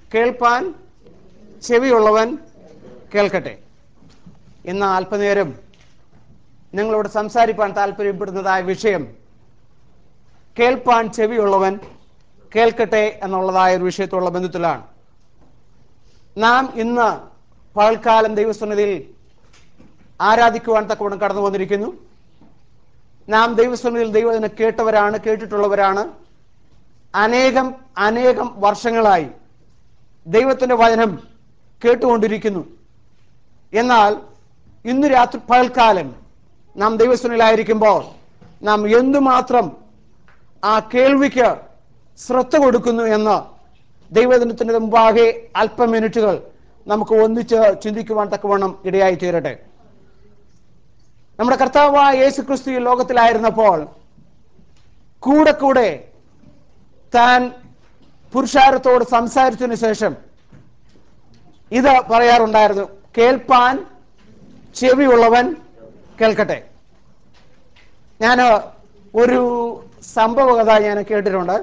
കേൾപ്പാൻ ചെവിയുള്ളവൻ കേൾക്കട്ടെ ഇന്ന് അല്പനേരം നിങ്ങളോട് സംസാരിപ്പാൻ താല്പര്യപ്പെടുന്നതായ വിഷയം കേൾപ്പാൻ ചെവിയുള്ളവൻ കേൾക്കട്ടെ എന്നുള്ളതായ ഒരു വിഷയത്തോടുള്ള ബന്ധത്തിലാണ് നാം ഇന്ന് പകൽക്കാലം ദൈവസന്നിധിയിൽ ആരാധിക്കുവാൻ തക്കവണ്ണം കടന്നു വന്നിരിക്കുന്നു നാം ദൈവസന്നിധിയിൽ ദൈവത്തിനെ കേട്ടവരാണ് കേട്ടിട്ടുള്ളവരാണ് അനേകം അനേകം വർഷങ്ങളായി ദൈവത്തിന്റെ വചനം കേട്ടുകൊണ്ടിരിക്കുന്നു എന്നാൽ ഇന്ന് രാത്രി പകൽക്കാലം നാം ദൈവസനിലായിരിക്കുമ്പോൾ നാം എന്തുമാത്രം ആ കേൾവിക്ക് ശ്രദ്ധ കൊടുക്കുന്നു എന്ന് ദൈവദിനത്തിന്റെ മുമ്പാകെ അല്പ മിനിറ്റുകൾ നമുക്ക് ഒന്നിച്ച് ചിന്തിക്കുവാൻ തക്കവണ്ണം ഇടയായി തീരട്ടെ നമ്മുടെ കർത്താവായ യേശു ക്രിസ്തു ഈ ലോകത്തിലായിരുന്നപ്പോൾ കൂടെ കൂടെ താൻ പുരുഷാരത്തോട് സംസാരിച്ചതിന് ശേഷം ഇത് പറയാറുണ്ടായിരുന്നു കേൾപ്പാൻ ചെവിയുള്ളവൻ കേൾക്കട്ടെ ഞാൻ ഒരു സംഭവകഥ ഞാൻ കേട്ടിട്ടുണ്ട്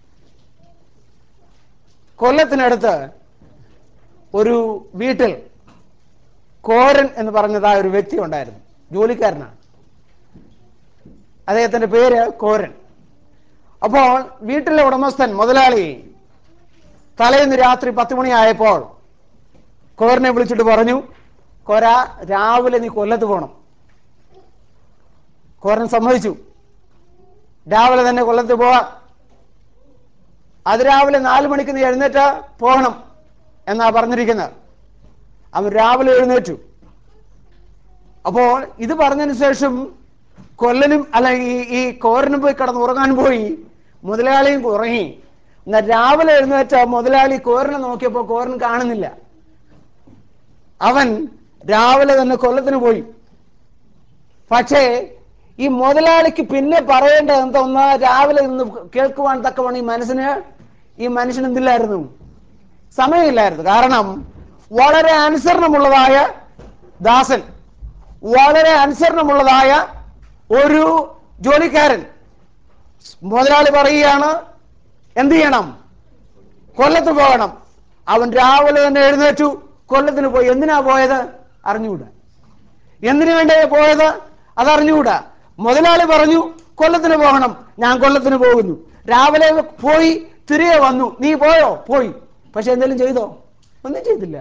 കൊല്ലത്തിനടുത്ത് ഒരു വീട്ടിൽ കോരൻ എന്ന് പറഞ്ഞതായ ഒരു വ്യക്തി ഉണ്ടായിരുന്നു ജോലിക്കാരനാണ് അദ്ദേഹത്തിന്റെ പേര് കോരൻ അപ്പോൾ വീട്ടിലെ ഉടമസ്ഥൻ മുതലാളി തലേന്ന് രാത്രി പത്ത് മണിയായപ്പോൾ കോരനെ വിളിച്ചിട്ട് പറഞ്ഞു കോര രാവിലെ നീ കൊല്ലത്ത് പോകണം കോരൻ സമ്മതിച്ചു രാവിലെ തന്നെ കൊല്ലത്ത് പോവാം അത് രാവിലെ നാല് മണിക്ക് നീ എഴുന്നേറ്റ് പോകണം എന്നാ പറഞ്ഞിരിക്കുന്നത് അവൻ രാവിലെ എഴുന്നേറ്റു അപ്പോൾ ഇത് പറഞ്ഞതിന് ശേഷം കൊല്ലനും അല്ല ഈ ഈ കോരനും പോയി കിടന്ന് ഉറങ്ങാൻ പോയി മുതലാളിയും ഉറങ്ങി എന്നാൽ രാവിലെ എഴുന്നേറ്റ മുതലാളി കോരനെ നോക്കിയപ്പോൾ കോരൻ കാണുന്നില്ല അവൻ രാവിലെ തന്നെ കൊല്ലത്തിന് പോയി പക്ഷേ ഈ മുതലാളിക്ക് പിന്നെ പറയേണ്ടത് എന്തോന്ന് രാവിലെ നിന്ന് കേൾക്കുവാൻ തക്കവണ്ണം ഈ മനസ്സിന് ഈ മനുഷ്യൻ എന്തില്ലായിരുന്നു സമയമില്ലായിരുന്നു കാരണം വളരെ അനുസരണമുള്ളതായ ദാസൻ വളരെ അനുസരണമുള്ളതായ ഒരു ജോലിക്കാരൻ മുതലാളി പറയുകയാണ് എന്ത് ചെയ്യണം കൊല്ലത്ത് പോകണം അവൻ രാവിലെ തന്നെ എഴുന്നേറ്റു കൊല്ലത്തിന് പോയി എന്തിനാ പോയത് അറിഞ്ഞുകൂടാ എന്തിനു വേണ്ടിയാ പോയത് അതറിഞ്ഞുകൂടാ മുതലാളി പറഞ്ഞു കൊല്ലത്തിന് പോകണം ഞാൻ കൊല്ലത്തിന് പോകുന്നു രാവിലെ പോയി തിരികെ വന്നു നീ പോയോ പോയി പക്ഷെ എന്തെങ്കിലും ചെയ്തോ ഒന്നും ചെയ്തില്ല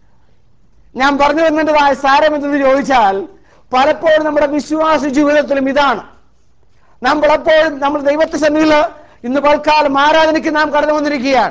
ഞാൻ പറഞ്ഞു വരുന്നതായ സാരം എന്തെന്ന് ചോദിച്ചാൽ പലപ്പോഴും നമ്മുടെ വിശ്വാസ ജീവിതത്തിലും ഇതാണ് നാം പലപ്പോഴും നമ്മൾ ദൈവത്തെ സന്നിധിയിൽ ഇന്ന് പൽക്കാലം ആരാധനയ്ക്ക് നാം കടന്നു വന്നിരിക്കുകയാണ്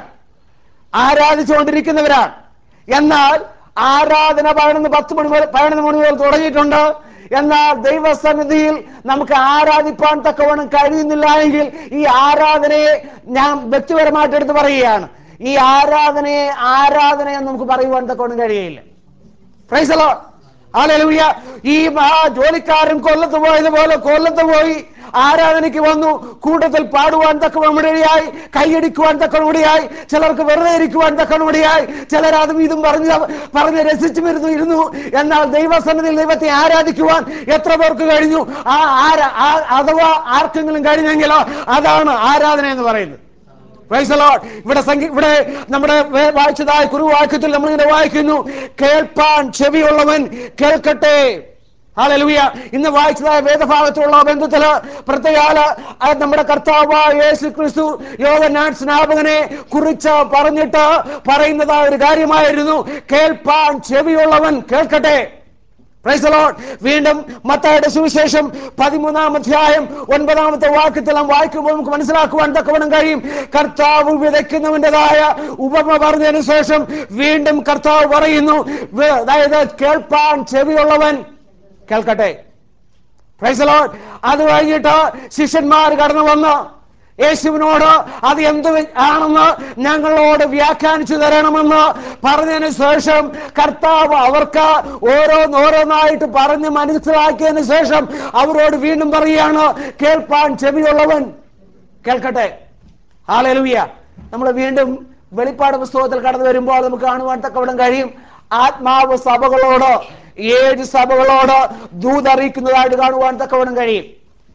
ആരാധിച്ചുകൊണ്ടിരിക്കുന്നവരാണ് എന്നാൽ ആരാധന പതിനൊന്ന് പത്ത് മണി മുതൽ പതിനൊന്ന് മണി മുതൽ തുടങ്ങിയിട്ടുണ്ട് എന്നാൽ ദൈവസന്നിധിയിൽ നമുക്ക് ആരാധിപ്പാൻ തക്കവണ്ണം കഴിയുന്നില്ല എങ്കിൽ ഈ ആരാധനയെ ഞാൻ വ്യക്തിപരമായിട്ട് എടുത്ത് പറയുകയാണ് ഈ ആരാധനയെ ആരാധന എന്ന് നമുക്ക് പറയുവാൻ തക്കവണ്ണം കഴിയില്ല പ്രൈസലോ ഹല്ലേലൂയ ഈ മഹാ ജോലിക്കാരൻ കൊല്ലത്ത് പോയതുപോലെ കൊല്ലത്ത് പോയി ആരാധനയ്ക്ക് വന്നു കൂട്ടത്തിൽ പാടുവാൻ തക്കവണമുടിയായി കൈയടിക്കുവാൻ തക്കവണമുടിയായി ചിലർക്ക് വെറുതെ ഇരിക്കുവാൻ തക്കവണമുടിയായി ചിലർ അതും ഇതും പറഞ്ഞ് പറഞ്ഞ് രസിച്ചു വരുന്നു ഇരുന്നു എന്നാൽ ദൈവസന്നിധിയിൽ ദൈവത്തെ ആരാധിക്കുവാൻ എത്ര പേർക്ക് കഴിഞ്ഞു ആ ആരാ ആ- അഥവാ ആർക്കെങ്കിലും കഴിഞ്ഞെങ്കിലോ അതാണ് ആരാധന എന്ന് പറയുന്നത് Praise the Lord. ഇവിടെ സംഗീ- ഇവിടെ നമ്മുടെ വേ- വായിച്ചതായ കുറുവാക്യത്തിൽ നമ്മൾ ഇങ്ങനെ വായിക്കുന്നു കേൾപ്പാൻ ചെവിയുള്ളവൻ കേൾക്കട്ടെ ഹാലലുയ ഇന്ന് വായിച്ചതായ വേദഭാഗത്തുള്ള ബന്ധത്തില് പ്രത്യേകാല ആ നമ്മുടെ കർത്താവായ യേശു ക്രിസ്തു യോഗനാൻ സ്നാപകനെ കുറിച്ച് പറഞ്ഞിട്ട് പറയുന്നതായ ഒരു കാര്യമായിരുന്നു കേൾപ്പാൻ ചെവിയുള്ളവൻ കേൾക്കട്ടെ Praise the Lord. വീണ്ടും മത്തായുടെ സുവിശേഷം പതിമൂന്നാം അധ്യായം ഒൻപതാമത്തെ വാക്യത്തിൽ നാം വായിക്കുമ്പോൾ നമുക്ക് മനസ്സിലാക്കുവാൻ തക്കവണ്ണം കഴിയും കർത്താവ് വിതയ്ക്കുന്നവൻ്റെതായ ഉപമ പറഞ്ഞതിന് ശേഷം വീണ്ടും കർത്താവ് പറയുന്നു വേ- അതായത് കേൾപ്പാൻ ചെവിയുള്ളവൻ കേൾക്കട്ടെ Praise the Lord. അത് കഴിഞ്ഞിട്ട് ശിഷ്യന്മാർ കടന്നു വന്ന് യേശുവിനോട് അത് എന്ത് ആണെന്ന് ഞങ്ങളോട് വ്യാഖ്യാനിച്ചു തരണമെന്ന് പറഞ്ഞതിന് ശേഷം കർത്താവ് അവർക്ക് ഓരോന്നോരോന്നായിട്ട് പറഞ്ഞ് മനസ്സിലാക്കിയതിന് ശേഷം അവരോട് വീണ്ടും പറയുകയാണ് കേൾപ്പാൻ ചെവിയുള്ളവൻ കേൾക്കട്ടെ ഹാലലുവിയ നമ്മൾ വീണ്ടും വെളിപ്പാട് പുസ്തകത്തിൽ കടന്നു വരുമ്പോൾ നമുക്ക് കാണുവാൻ തക്കവിടം കഴിയും ആത്മാവ് സഭകളോട് ഏഴ് സഭകളോട് ദൂതറിയിക്കുന്നതായിട്ട് കാണുവാൻ തക്കവിടം കഴിയും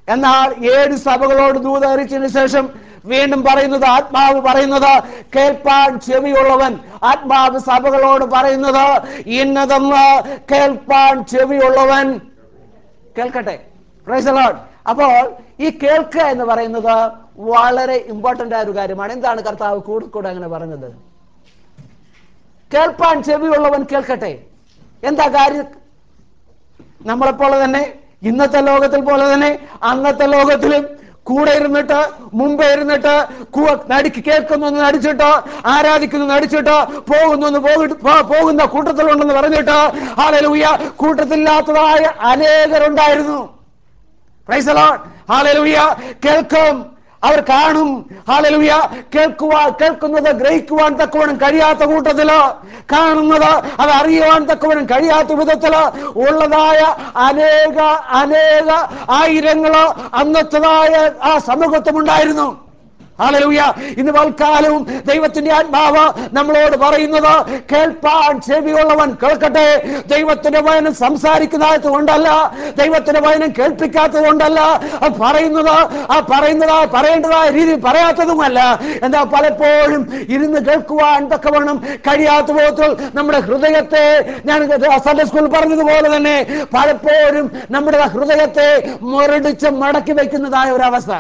എന്നാൽ ഏഴ് സഭകളോട് ദൂത് അറിയിച്ചതിന് ശേഷം വീണ്ടും പറയുന്നത് ആത്മാവ് പറയുന്നത് കേൾപ്പാൻ ചെവിയുള്ളവൻ ആത്മാവ് സഭകളോട് പറയുന്നത് ഇന്നതെന്ന് കേൾപ്പാൻ ചെവിയുള്ളവൻ കേൾക്കട്ടെ Praise the Lord. അപ്പോൾ ഈ കേൾക്കുക എന്ന് പറയുന്നത് വളരെ ഇമ്പോർട്ടന്റ് ആയ ഒരു കാര്യമാണ് എന്താണ് കർത്താവ് കൂടെ കൂടെ അങ്ങനെ പറഞ്ഞത് കേൾപ്പാൻ ചെവിയുള്ളവൻ കേൾക്കട്ടെ എന്താ കാര്യം നമ്മളെപ്പോലെ തന്നെ ഇന്നത്തെ ലോകത്തിൽ പോലെ തന്നെ അന്നത്തെ ലോകത്തിലും കൂടെ ഇരുന്നിട്ട് മുമ്പേ ഇരുന്നിട്ട് കു- നടിക്ക് കേൾക്കുന്നു എന്ന് നടിച്ചിട്ട് ആരാധിക്കുന്നു നടിച്ചിട്ട് പോകുന്നു എന്ന് പോയിട്ട് പോ- പോകുന്ന കൂട്ടത്തിലുണ്ടെന്ന് പറഞ്ഞിട്ട് ഹാലലൂയ കൂട്ടത്തില്ലാത്തതായ അനേകരുണ്ടായിരുന്നു Praise the Lord. Hallelujah. കേൾക്കും അവർ കാണും ഹാലലുയ കേൾക്കുവാൻ കേൾക്കുന്നത് ഗ്രഹിക്കുവാൻ തക്കവണ്ണം കഴിയാത്ത കൂട്ടത്തില് കാണുന്നത് അത് അറിയുവാൻ തക്കവണ്ണം കഴിയാത്ത വിധത്തില് ഉള്ളതായ അനേക അനേക ആയിരങ്ങള് അന്നത്തതായ ആ സമൂഹത്തുമുണ്ടായിരുന്നു ഹാലലൂയ ഇന്ന് പൽക്കാലവും ദൈവത്തിന്റെ ആത്മാവ് നമ്മളോട് പറയുന്നത് കേൾപ്പാൻ ചെവിയുള്ളവൻ കേൾക്കട്ടെ ദൈവത്തിന്റെ വചനം സംസാരിക്കുന്നതായത് കൊണ്ടല്ല ദൈവത്തിന്റെ വചനം കേൾപ്പിക്കാത്തത് കൊണ്ടല്ല അത് പറയുന്നത് ആ പറയുന്നതായ പറയേണ്ടതായ രീതി പറയാത്തതുമല്ല എന്താ പലപ്പോഴും ഇരുന്ന് കേൾക്കുവാൻ തക്കവണ്ണം കഴിയാത്ത വിധത്തിൽ നമ്മുടെ ഹൃദയത്തെ ഞാൻ സൺഡേ സ്കൂളിൽ പറഞ്ഞതുപോലെ തന്നെ പലപ്പോഴും നമ്മുടെ ഹൃദയത്തെ മുരടിച്ച് മടക്കി വെക്കുന്നതായ ഒരവസ്ഥ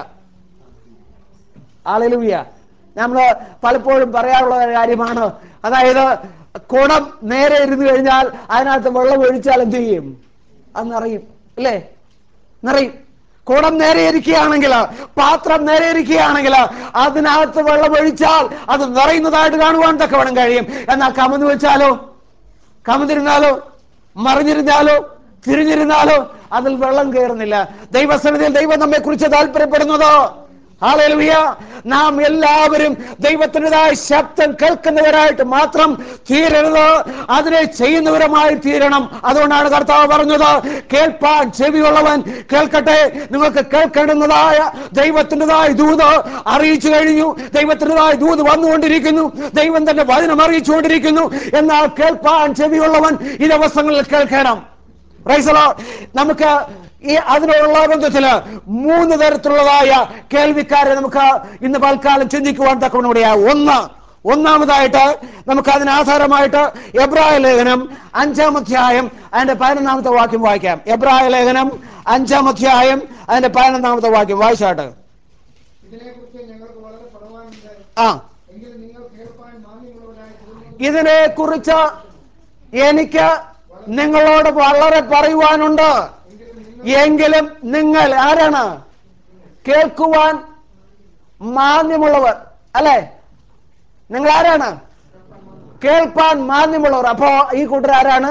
ആളിലുയ നമ്മൾ പലപ്പോഴും പറയാറുള്ള ഒരു കാര്യമാണ് അതായത് കുടം നേരെ ഇരുന്ന് കഴിഞ്ഞാൽ അതിനകത്ത് വെള്ളം ഒഴിച്ചാൽ എന്ത് ചെയ്യും അത് നിറയും അല്ലേ നിറയും കുടം നേരെ ഇരിക്കുകയാണെങ്കിൽ പാത്രം നേരെ ഇരിക്കുകയാണെങ്കിൽ അതിനകത്ത് വെള്ളം ഒഴിച്ചാൽ അത് നിറയുന്നതായിട്ട് കാണുവാൻ തക്കവണ്ണം കഴിയും എന്നാൽ കമന്ന് വെച്ചാലോ കമന്നിരുന്നാലോ മറിഞ്ഞിരുന്നാലോ തിരിഞ്ഞിരുന്നാലോ അതിൽ വെള്ളം കയറുന്നില്ല ദൈവസന്നിധിയിൽ ദൈവം നമ്മെ കുറിച്ച് താല്പര്യപ്പെടുന്നതോ ഹാലലുയ നാം എല്ലാവരും ദൈവത്തിൻ്റെതായ ശബ്ദം കേൾക്കുന്നവരായിട്ട് മാത്രം തീരരുത് അതിനെ ചെയ്യുന്നവരുമായി തീരണം അതുകൊണ്ടാണ് കർത്താവ് പറഞ്ഞത് കേൾപ്പാൻ ചെവിയുള്ളവൻ കേൾക്കട്ടെ നിങ്ങൾക്ക് കേൾക്കേണ്ടുന്നതായ ദൈവത്തിൻ്റെതായ ദൂത് അറിയിച്ചു കഴിഞ്ഞു ദൈവത്തിൻ്റെതായ ദൂത് വന്നുകൊണ്ടിരിക്കുന്നു ദൈവം തന്റെ വചനം അറിയിച്ചുകൊണ്ടിരിക്കുന്നു എന്നാൽ കേൾപ്പാൻ ചെവിയുള്ളവൻ ഈ ദിവസങ്ങളിൽ കേൾക്കണം Praise the Lord. നമുക്ക് ഈ അതിനുള്ള ബന്ധത്തില് മൂന്ന് തരത്തിലുള്ളതായ കേൾവിക്കാരെ നമുക്ക് ഇന്ന് പൽക്കാലം ചിന്തിക്കുവാൻ തക്കവണ്ണിവിടെയാണ് ഒന്ന് ഒന്നാമതായിട്ട് നമുക്ക് അതിന് ആധാരമായിട്ട് എബ്രായ ലേഖനം അഞ്ചാം അധ്യായം അതിന്റെ പതിനൊന്നാമത്തെ വാക്യം വായിക്കാം എബ്രായ ലേഖനം അഞ്ചാം അധ്യായം അതിന്റെ പതിനൊന്നാമത്തെ വാക്യം വായിച്ചാട്ട് ഇതിനെക്കുറിച്ച് ഞങ്ങൾക്ക് വളരെ പഠനമുണ്ട് ആ എങ്കിലും നിങ്ങൾ കേൾപ്പാൻ മാന്യമുള്ളവരായി തീർന്നു ഇതിനെ കുറിച്ച് എനിക്ക് നിങ്ങളോട് വളരെ പറയുവാനുണ്ട് എങ്കിലും നിങ്ങൾ ആരാണ് കേൾക്കുവാൻ മാന്യമുള്ളവർ അല്ലെ നിങ്ങൾ ആരാണ് കേൾപ്പാൻ മാന്യമുള്ളവർ അപ്പോ ഈ കൂട്ടർ ആരാണ്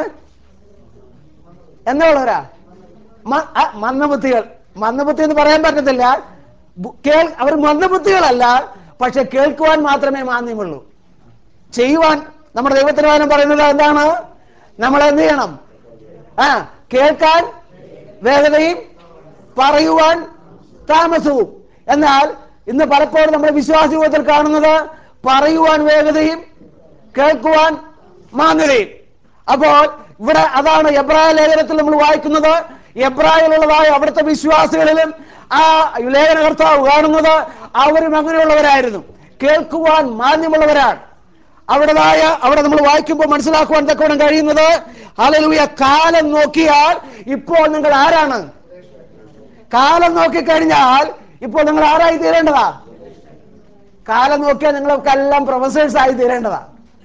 എന്നുള്ളവരാ മ- ആ, മന്ദബുദ്ധികൾ മന്ദബുദ്ധി എന്ന് പറയാൻ പറ്റത്തില്ല ബു- കേൾ അവർ മന്ദബുദ്ധികളല്ല പക്ഷെ കേൾക്കുവാൻ മാത്രമേ മാന്യമുള്ളൂ ചെയ്യുവാൻ നമ്മുടെ ദൈവത്തിന് വചനം പറയുന്നത് എന്താണ് നമ്മൾ എന്ത് ചെയ്യണം ആ കേൾക്കാൻ വേഗതയും പറയുവാൻ താമസവും എന്നാൽ ഇന്ന് പലപ്പോഴും നമ്മുടെ വിശ്വാസ ജീവിതത്തിൽ കാണുന്നത് പറയുവാൻ വേഗതയും കേൾക്കുവാൻ മാന്യതയും അപ്പോൾ ഇവിടെ അതാണ് എബ്രായ ലേഖനത്തിൽ നമ്മൾ വായിക്കുന്നത് എബ്രായിലുള്ളതായ അവിടുത്തെ വിശ്വാസികളിലും ആ ലേഖനകർത്താവ് കാണുന്നത് അവരും അങ്ങനെയുള്ളവരായിരുന്നു കേൾക്കുവാൻ മാന്യമുള്ളവരാണ് അവിടതായ അവിടെ നമ്മൾ വായിക്കുമ്പോൾ മനസ്സിലാക്കുവാൻ തക്കവണ്ണം കഴിയുന്നത് ഹല്ലേലൂയ കാലം നോക്കിയാൽ ഇപ്പോൾ നിങ്ങൾ ആരാണ് കാലം നോക്കിക്കഴിഞ്ഞാൽ ഇപ്പോൾ നിങ്ങൾ ആരായി തീരേണ്ടതാ കാലം നോക്കിയാൽ നിങ്ങൾക്കെല്ലാം പ്രൊഫസേഴ്സ് ആയി തീരേണ്ടതാ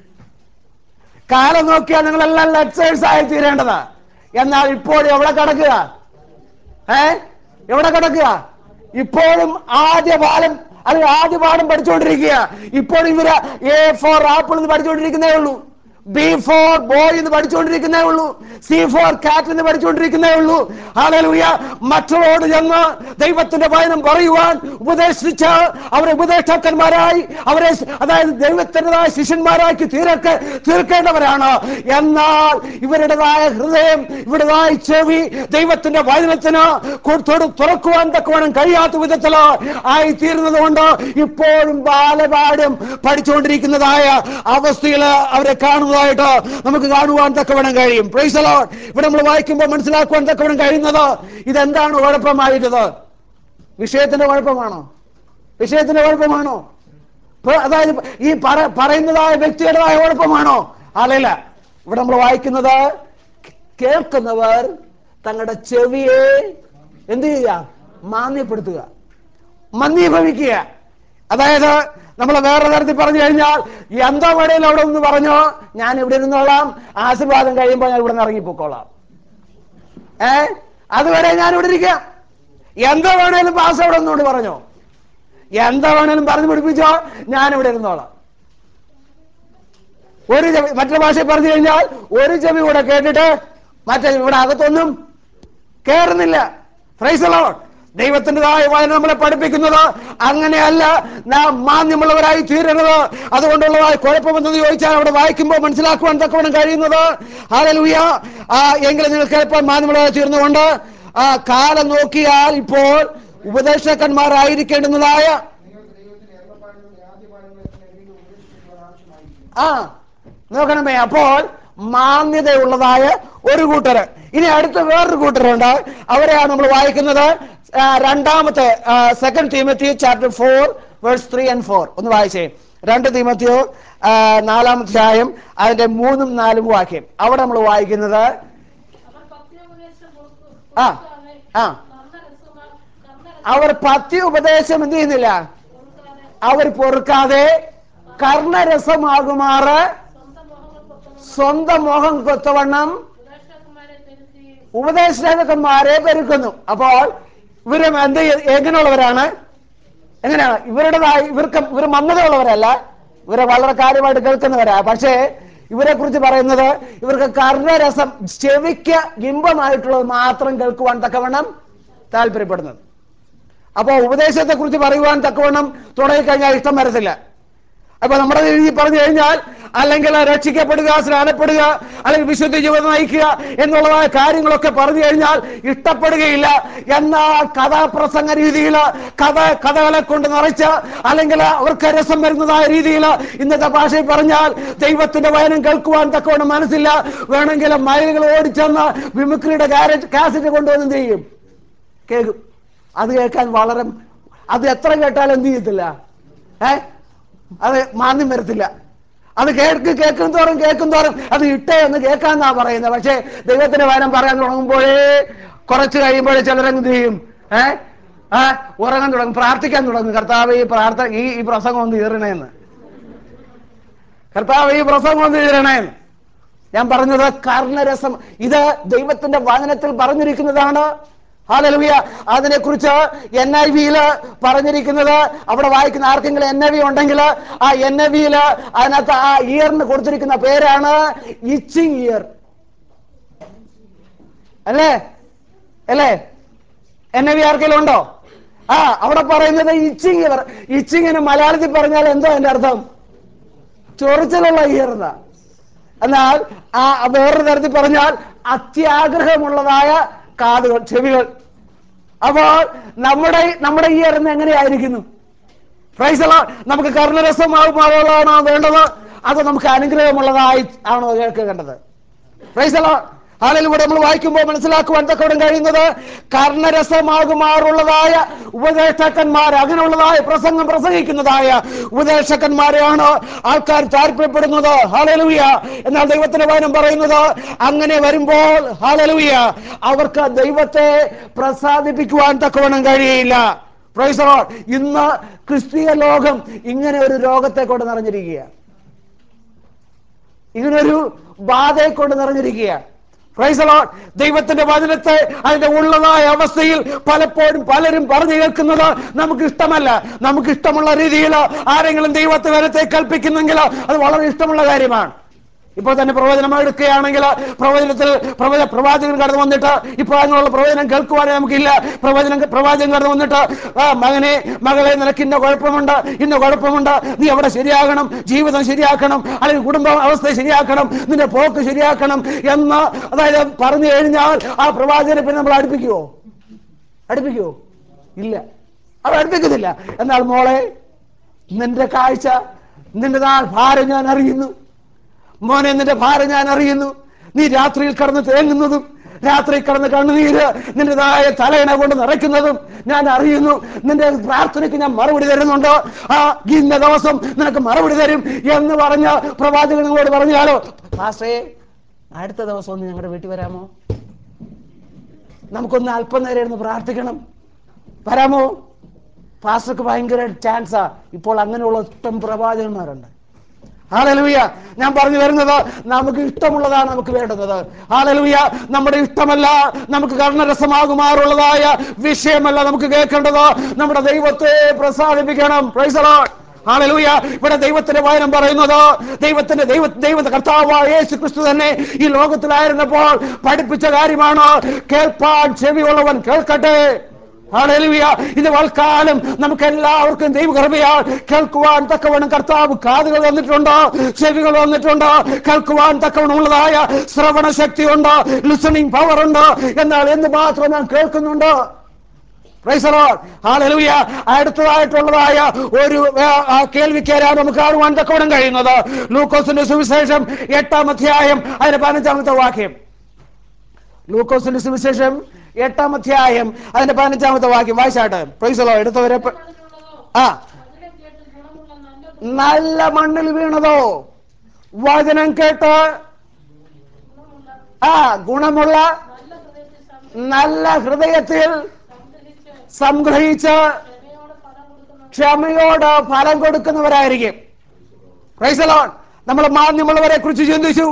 കാലം നോക്കിയാൽ നിങ്ങളെല്ലാം ലെക്ചേഴ്സ് ആയി തീരേണ്ടതാ എന്നാൽ ഇപ്പോൾ എവിടെ കിടക്കുക ഏ എവിടെ കിടക്കുക ഇപ്പോഴും ആദ്യ പാലം അത് ആദ്യ പാഠം പഠിച്ചുകൊണ്ടിരിക്കുക ഇപ്പോൾ ഇവര് എ ഫോർ ആപ്പിൾ എന്ന് പഠിച്ചുകൊണ്ടിരിക്കുന്നേ ഉള്ളൂ ബി ഫോർ ബോയ് എന്ന് പഠിച്ചുകൊണ്ടിരിക്കുന്നേ ഉള്ളൂ സി ഫോർ കാറ്റ് എന്ന് പഠിച്ചുകൊണ്ടിരിക്കുന്നേ ഉള്ളൂ ഹാലലൂയ മറ്റുള്ളവരോട് ചെന്ന് ദൈവത്തിന്റെ വചനം പറയുവാൻ ഉപദേശിച്ച് അവരെ ഉപദേഷ്ടാക്കന്മാരായി അവരെ അതായത് ദൈവത്തിൻ്റെതായ ശിഷ്യന്മാരാക്കി തീരക്കെ തീർക്കേണ്ടവരാണ് എന്നാൽ ഇവരുടേതായ ഹൃദയം ഇവരുടേതായ ചെവി ദൈവത്തിന്റെ വചനത്തിന് കൊ- തൊടു- തുറക്കുവാൻ തക്കവണ്ണം കഴിയാത്ത വിധത്തില് ആയി തീരുന്നത് കൊണ്ട് ഇപ്പോഴും ബാലപാഠം പഠിച്ചുകൊണ്ടിരിക്കുന്നതായ അവസ്ഥയിൽ അവരെ കാണുന്നതായിട്ട് നമുക്ക് കാണുവാൻ തക്കവണ്ണം കഴിയും പ്രൈസ് the Lord. ഇവിടെ നമ്മൾ വായിക്കുമ്പോൾ മനസ്സിലാക്കുവാൻ തക്കവണ്ണം കഴിയുന്നത് ഇതെന്താണ് കുഴപ്പമായിരുന്നത് വിഷയത്തിന്റെ കുഴപ്പമാണോ വിഷയത്തിന്റെ കുഴപ്പമാണോ ഇപ്പൊ അതായത് ഈ പറ- പറയുന്നതായ വ്യക്തിയുടേതായ കുഴപ്പമാണോ അല്ലല്ല ഇവിടെ നമ്മൾ വായിക്കുന്നത് കേൾക്കുന്നവർ തങ്ങളുടെ ചെവിയെ എന്ത് ചെയ്യുക മാന്യപ്പെടുത്തുക മന്ദീഭവിക്കുക അതായത് നമ്മൾ വേറെ തരത്തിൽ പറഞ്ഞു കഴിഞ്ഞാൽ എന്താ വേണേലും അവിടെ ഒന്ന് പറഞ്ഞോ ഞാൻ ഇവിടെ ഇരുന്നോളാം ആശീർവാദം കഴിയുമ്പോൾ ഞാൻ ഇവിടെ നിന്ന് ഇറങ്ങിപ്പോക്കോളാം ഏ അതുവരെ ഞാൻ ഇവിടെ ഇരിക്കാം എന്താ വേണേലും പാസ് അവിടെ ഒന്നുകൊണ്ട് പറഞ്ഞോ എന്താ വേണേലും പറഞ്ഞു പിടിപ്പിച്ചോ ഞാൻ ഇവിടെ ഇരുന്നോളാം ഒരു ചെവി മറ്റൊരു ഭാഷയിൽ പറഞ്ഞു കഴിഞ്ഞാൽ ഒരു ചെവി കൂടെ കേട്ടിട്ട് മറ്റേ ഇവിടെ അകത്തൊന്നും കേറുന്നില്ല ഫ്രൈസലോ ദൈവത്തിൻ്റെതായ വായന നമ്മളെ പഠിപ്പിക്കുന്നത് അങ്ങനെയല്ല നാം മാന്യമുള്ളവരായി തീരരുത് അതുകൊണ്ടുള്ളതായ കുഴപ്പമെന്ന് ചോദിച്ചാൽ അവിടെ വായിക്കുമ്പോൾ മനസ്സിലാക്കുവാൻ തക്കവണ്ണം കഴിയുന്നത് ഹാലലൂയ ആ എങ്കിലും നിങ്ങൾ കേൾപ്പാൻ മാന്യമുള്ളവരായി തീർന്നുകൊണ്ട് ആ കാലം നോക്കിയാൽ ഇപ്പോൾ ഉപദേശകന്മാരായിരിക്കേണ്ടുന്നതായ നിങ്ങൾക്ക് ദൈവത്തിന്റെ എണ്ണപ്പാടുകളുടെ ആദ്യ പാടുകളെ തന്നെ വീണ്ടും ഉപേക്ഷിക്കുവാൻ ആവശ്യമായിരിക്കും ആ നോക്കണമേ അപ്പോൾ മാന്യതയുള്ളതായ ഒരു കൂട്ടര് ഇനി അടുത്ത വേറൊരു കൂട്ടരുണ്ട് അവരെയാണ് നമ്മൾ വായിക്കുന്നത് ആ, രണ്ടാമത്തെ second Timothy chapter four verse three and four ഒന്ന് വായിച്ചേ രണ്ട് തീമത്തിയോ നാലാമത്തെ അധ്യായം അതിന്റെ മൂന്നും നാലും വാക്യം അവിടെ നമ്മൾ വായിക്കുന്നത് അവർ പത്യോപദേശം കൊടുത്തു- ആ, കൊടുക്കാതെ ആ. കർമ്മരസമാ- കർമ്മരസം അവർ പത്യ ഉപദേശം എന്ത് ചെയ്യുന്നില്ല കൊടുക്കാതെ അവർ പൊറുക്കാതെ കർണരസമാകുമാറ് സ്വന്തം മോഹങ്ങൾക്കൊപ്പം സ്വന്തം മോഹം കൊത്തവണ്ണം ഉപദേഷ്ടാക്കന്മാരെ തിരുത്തുകയും ഉപദേശകന്മാരെ പെരുക്കുന്നു അപ്പോൾ ഇവര് എന്ത് ചെയ്യ- എങ്ങനെയുള്ളവരാണ് എങ്ങനെയാണ് ഇവരുടേതായി ഇവർക്ക് ഇവർ മന്ദതയുള്ളവരല്ല ഇവരെ വളരെ കാര്യമായിട്ട് കേൾക്കുന്നവരാ പക്ഷേ ഇവരെ കുറിച്ച് പറയുന്നത് ഇവർക്ക് കർണരസം ചെവിക്ക് ഇമ്പമായിട്ടുള്ളത് മാത്രം കേൾക്കുവാൻ തക്കവണ്ണം താല്പര്യപ്പെടുന്നത് അപ്പോൾ ഉപദേശത്തെ കുറിച്ച് പറയുവാൻ തക്കവണ്ണം തുടങ്ങിക്കഴിഞ്ഞാൽ ഇഷ്ടം വരത്തില്ല അപ്പൊ നമ്മുടെ രീതിയിൽ പറഞ്ഞു കഴിഞ്ഞാൽ അല്ലെങ്കിൽ രക്ഷിക്കപ്പെടുക സ്നാനപ്പെടുക അല്ലെങ്കിൽ വിശുദ്ധ ജീവിതം നയിക്കുക എന്നുള്ളതായ കാര്യങ്ങളൊക്കെ പറഞ്ഞു കഴിഞ്ഞാൽ ഇഷ്ടപ്പെടുകയില്ല എന്നാൽ കഥാപ്രസംഗ രീതിയിൽ കഥ കഥകളെ കൊണ്ട് നിറച്ച് അല്ലെങ്കിൽ അവർക്ക് രസം വരുന്നതായ രീതിയിൽ ഇന്നത്തെ ഭാഷയിൽ പറഞ്ഞാൽ ദൈവത്തിന്റെ വയനം കേൾക്കുവാൻ തക്കവണ്ണം മനസ്സില്ല വേണമെങ്കിൽ മൈലുകൾ ഓടിച്ചെന്ന് വിമുക്രിയുടെ കാസറ്റ് കൊണ്ടുവന്ന് എന്ത് ചെയ്യും കേൾക്കും അത് കേൾക്കാൻ വളരെ അത് എത്ര കേട്ടാലും എന്ത് ചെയ്യത്തില്ല ഏ അത് മാന്യം വരത്തില്ല അത് കേൾക്ക് കേൾക്കും തോറും കേൾക്കും തോറും അത് ഇട്ടേ എന്ന് കേൾക്കാന്നാ പറയുന്നത് പക്ഷേ ദൈവത്തിന്റെ വചനം പറയാൻ തുടങ്ങുമ്പോഴേ കുറച്ച് കഴിയുമ്പോഴേ ചിലരങ്ങ് എന്ത് ചെയ്യും ഏ ആ ഉറങ്ങാൻ തുടങ്ങും പ്രാർത്ഥിക്കാൻ തുടങ്ങും കർത്താവ് ഈ പ്രാർത്ഥന ഈ ഈ പ്രസംഗം ഒന്ന് തീരണേന്ന് കർത്താവ് ഈ പ്രസംഗം ഒന്ന് തീരണേന്ന് ഞാൻ പറഞ്ഞത് കർണരസം ഇത് ദൈവത്തിന്റെ വചനത്തിൽ പറഞ്ഞിരിക്കുന്നതാണ് ഹാലലുയ അതിനെ കുറിച്ച് എൻ ഐ വിയില് പറഞ്ഞിരിക്കുന്നത് അവിടെ വായിക്കുന്ന ആർക്കെങ്കിലും എൻ ഐ വി ഉണ്ടെങ്കിൽ ആ എൻ ഐ വിയില് അതിനകത്ത് ആ ഇയറിന് കൊടുത്തിരിക്കുന്ന പേരാണ് ഇച്ചിങ് ഇയർ അല്ലേ അല്ലേ എൻ ഐ വി ആർക്കെങ്കിലും ഉണ്ടോ ആ അവിടെ പറയുന്നത് ഇച്ചിങ് ഇയർ ഇച്ചിങ്ങിന് മലയാളത്തിൽ പറഞ്ഞാൽ എന്തോ അതിന്റെ അർത്ഥം ചൊറിച്ചിലുള്ള ഇയർ എന്നാ എന്നാൽ ആ വേറൊരു തരത്തിൽ പറഞ്ഞാൽ അത്യാഗ്രഹമുള്ളതായ കാതുകൾ ചെവികൾ അപ്പോൾ നമ്മുടെ നമ്മുടെ ഈ ഇയർന്ന് എങ്ങനെയായിരിക്കുന്നു പ്രൈസല നമുക്ക് കർണരസമാകുമാറുള്ളതാണോ വേണ്ടത് അത് നമുക്ക് അനുഗ്രഹമുള്ളതായി ആണോ കേൾക്കേണ്ടത് പ്രൈസല ഹാലയിലൂടെ നമ്മൾ വായിക്കുമ്പോൾ മനസ്സിലാക്കുവാൻ തക്കവിടം കഴിയുന്നത് കർണരസമാകുമാറുള്ളതായ ഉപദേഷ്ടാക്കന്മാർ അങ്ങനെയുള്ളതായ പ്രസംഗം പ്രസംഗിക്കുന്നതായ ഉപദേഷ്ടാക്കന്മാരെയാണ് ആൾക്കാർ താല്പര്യപ്പെടുന്നത് ഹാലലൂയ എന്നാൽ ദൈവത്തിന്റെ വചനം പറയുന്നത് അങ്ങനെ വരുമ്പോൾ ഹാലലൂയ അവർക്ക് ദൈവത്തെ പ്രസാദിപ്പിക്കുവാൻ തക്കവണ്ണം കഴിയില്ല Praise the Lord. ഇന്ന് ക്രിസ്തീയ ലോകം ഇങ്ങനെ ഒരു രോഗത്തെ കൊണ്ട് നിറഞ്ഞിരിക്കുക ഇങ്ങനൊരു ബാധയെ കൊണ്ട് നിറഞ്ഞിരിക്കുക Praise the Lord. ദൈവത്തിന്റെ വചനത്തെ അതിന്റെ ഉള്ളതായ അവസ്ഥയിൽ പലപ്പോഴും പലരും പറഞ്ഞു കേൾക്കുന്നത് നമുക്ക് ഇഷ്ടമല്ല നമുക്ക് ഇഷ്ടമുള്ള രീതിയിൽ ആരെങ്കിലും ദൈവത്തെ വനത്തെ കൽപ്പിക്കുന്നെങ്കിൽ അത് വളരെ ഇഷ്ടമുള്ള കാര്യമാണ് ഇപ്പോൾ തന്നെ പ്രവചനം എടുക്കുകയാണെങ്കിൽ പ്രവചനത്തിൽ പ്രവച പ്രവാചകൻ കടന്നു വന്നിട്ട് ഇപ്പോൾ അങ്ങനെയുള്ള പ്രവചനം കേൾക്കുവാനേ നമുക്കില്ല പ്രവചനം പ്രവാചകൻ കടന്നു വന്നിട്ട് ആ മകനെ മകളെ നിനക്ക് ഇന്ന കുഴപ്പമുണ്ട് ഇന്ന കുഴപ്പമുണ്ട് നീ അവിടെ ശരിയാകണം ജീവിതം ശരിയാക്കണം അല്ലെങ്കിൽ കുടുംബ അവസ്ഥ ശരിയാക്കണം നിന്റെ പോക്ക് ശരിയാക്കണം എന്ന് അതായത് പറഞ്ഞു കഴിഞ്ഞാൽ ആ പ്രവാചകനെ പിന്നെ നമ്മൾ അടുപ്പിക്കുവോ അടുപ്പിക്കുവോ ഇല്ല അവർ അടുപ്പിക്കുന്നില്ല എന്നാൽ മോളെ നിന്റെ കാഴ്ച നിന്റെ നാൾ ഭാരം ഞാൻ അറിയുന്നു മോനെ നിന്റെ ഭാരം ഞാൻ അറിയുന്നു നീ രാത്രിയിൽ കടന്ന് തേങ്ങുന്നതും രാത്രി കിടന്ന് കണ്ണുനീര് നിന്റേതായ തലയിണ കൊണ്ട് നിറയ്ക്കുന്നതും ഞാൻ അറിയുന്നു നിന്റെ പ്രാർത്ഥനയ്ക്ക് ഞാൻ മറുപടി തരുന്നുണ്ട് ആ ഇന്ന ദിവസം നിനക്ക് മറുപടി തരും എന്ന് പറഞ്ഞ പ്രവാചകൻ നിങ്ങളോട് പറഞ്ഞാലോ പാസ്റ്റേ അടുത്ത ദിവസം ഒന്ന് ഞങ്ങളുടെ വീട്ടിൽ വരാമോ നമുക്കൊന്ന് അല്പനേരം ഇരുന്ന് പ്രാർത്ഥിക്കണം വരാമോ പാസ്റ്റർക്ക് ഭയങ്കര ചാൻസാ ഇപ്പോൾ അങ്ങനെയുള്ള ഇഷ്ടം പ്രവാചകന്മാരുണ്ട് ഹാലലുയ ഞാൻ പറഞ്ഞു വരുന്നത് നമുക്ക് ഇഷ്ടമുള്ളതാണ് നമുക്ക് വേണ്ടുന്നത് ഹാലലുയ നമ്മുടെ ഇഷ്ടമല്ല നമുക്ക് കർണരസമാകുമാറുള്ളതായ വിഷയമല്ല നമുക്ക് കേൾക്കേണ്ടത് നമ്മുടെ ദൈവത്തെ പ്രസാദിപ്പിക്കണം Praise the Lord. ഹാലലൂയ ഇവിടെ ദൈവത്തിന്റെ വചനം പറയുന്നത് ദൈവത്തിന്റെ ദൈവ ദൈവ കർത്താവായ യേശു ക്രിസ്തു തന്നെ ഈ ലോകത്തിലായിരുന്നപ്പോൾ പഠിപ്പിച്ച കാര്യമാണ് കേൾപ്പാൻ ചെവിയുള്ളവൻ കേൾക്കട്ടെ ഹല്ലേലൂയ ഇത് വൽക്കാലം നമുക്ക് എല്ലാവർക്കും ദൈവകൃപയാൽ കേൾക്കുവാൻ തക്കവണ്ണം കർത്താവ് കാതുകൾ തന്നിട്ടുണ്ട് ചെവികൾ തന്നിട്ടുണ്ട് കേൾക്കുവാൻ തക്കവണ്ണമുള്ളതായ ശ്രവണ ശക്തിയുണ്ട് ലിസണിങ് പവർ ഉണ്ട് എന്നാൽ എന്ത് മാത്രം നാം കേൾക്കുന്നുണ്ട് Praise the Lord. Hallelujah. അടുത്തതായിട്ടുള്ളതായ ഒരു ആ, ആ, കേൾവിക്കാരാണ് നമുക്ക് കാണുവാൻ തക്കവണ്ണം കഴിയുന്നത് ലൂക്കോസിന്റെ സുവിശേഷം എട്ടാം അധ്യായം അതിന്റെ പതിനഞ്ചാമത്തെ വാക്യം ലൂക്കോസിന്റെ സുവിശേഷം എട്ടാം അധ്യായം അതിന്റെ പതിനഞ്ചാമത്തെ വാക്യം വായിച്ചാട്ടെ പ്രൈസലോ എടുത്തവരെ പ- മണ്ണിലുള്ളതോ ആ വചനം കേട്ട് ഗുണമുള്ള നല്ല നല്ല മണ്ണിൽ വീണതോ വചനം കേട്ട് ഗുണമുള്ള ആ ഗുണമുള്ള നല്ല ഹൃദയത്തിൽ സം- നല്ല ഹൃദയത്തിൽ സംഗ്രഹിച്ച് സംഗ്രഹിച്ച് ക്ഷമയോടെ ഫലം കൊടുക്കുന്ന ക്ഷമയോട് ഫലം കൊടുക്കുന്നവരായിരിക്കും പ്രൈസലോൺ നമ്മൾ മാന്യമുള്ളവരെ കുറിച്ച് ചിന്തിച്ചു